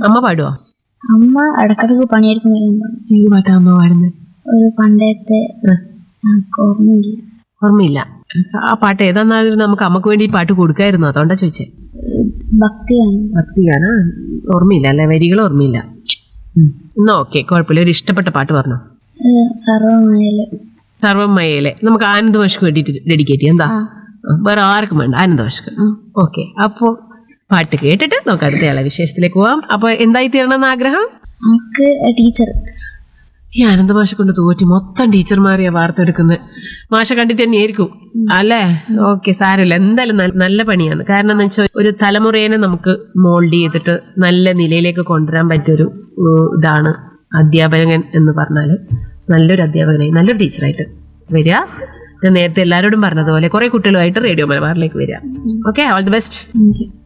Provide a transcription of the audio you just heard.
അമ്മ പാടുവോ അമ്മ ഇടക്കിടക്ക് പണിയെടുക്കുന്ന കാര്യം പറഞ്ഞു ഏത് പാട്ടാ അമ്മ പാടുന്നത് ഒരു പണ്ടത്തെ എനിക്ക് ഓർമ്മയില്ല ഓർമ്മയില്ല ആ പാട്ട് ഏതാന്നാലും നമുക്ക് അമ്മക്ക് വേണ്ടി ഈ പാട്ട് കൊടുക്കായിരുന്നു അതുകൊണ്ടാ ചോദിച്ചേ ഭക്തിയാണ് ഭക്തിയാണ് ഓർമ്മയില്ല അല്ലെ വരികൾ ഓർമ്മയില്ല ഉം. എന്നാ ഓക്കെ കുഴപ്പമില്ല ഒരു ഇഷ്ടപ്പെട്ട പാട്ട് പറഞ്ഞോ സർവമായാലും സർവമയയിലെ നമുക്ക് ആനന്ദ ഭാഷക്ക് വേണ്ടിയിട്ട് ഡെഡിക്കേറ്റ് ചെയ്യാം എന്താ വേറെ ആർക്കും വേണ്ട ആനന്ദ ഭാഷക്ക് ഓക്കെ അപ്പോ പാട്ട് കേട്ടിട്ട് നമുക്ക് അടുത്ത ആളെ വിശേഷത്തിലേക്ക് പോവാം അപ്പൊ എന്തായി തീരണമെന്ന് ആഗ്രഹം നമുക്ക് ടീച്ചർ ഈ ആനന്ദ ഭാഷ കൊണ്ട് തോറ്റി മൊത്തം ടീച്ചർമാരെയാ വാർത്തെടുക്കുന്നത് മാഷ കണ്ടിട്ട് തന്നെയായിരിക്കും അല്ലേ ഓക്കെ സാരമില്ല എന്തായാലും നല്ല- നല്ല പണിയാണ് കാരണം എന്ന് വെച്ചാൽ ഒരു തലമുറേനെ നമുക്ക് മോൾഡ് ചെയ്തിട്ട് നല്ല നിലയിലേക്ക് കൊണ്ടുവരാൻ പറ്റിയൊരു ഉം, ഇതാണ് അധ്യാപകൻ എന്ന് പറഞ്ഞാല് നല്ലൊരു അധ്യാപകനായി നല്ലൊരു ടീച്ചറായിട്ട് വരിക ഞാൻ നേരത്തെ എല്ലാവരോടും പറഞ്ഞതുപോലെ കുറെ കുട്ടികളുമായിട്ട് റേഡിയോ മലബാറിലേക്ക് വരിക okay all the best thank U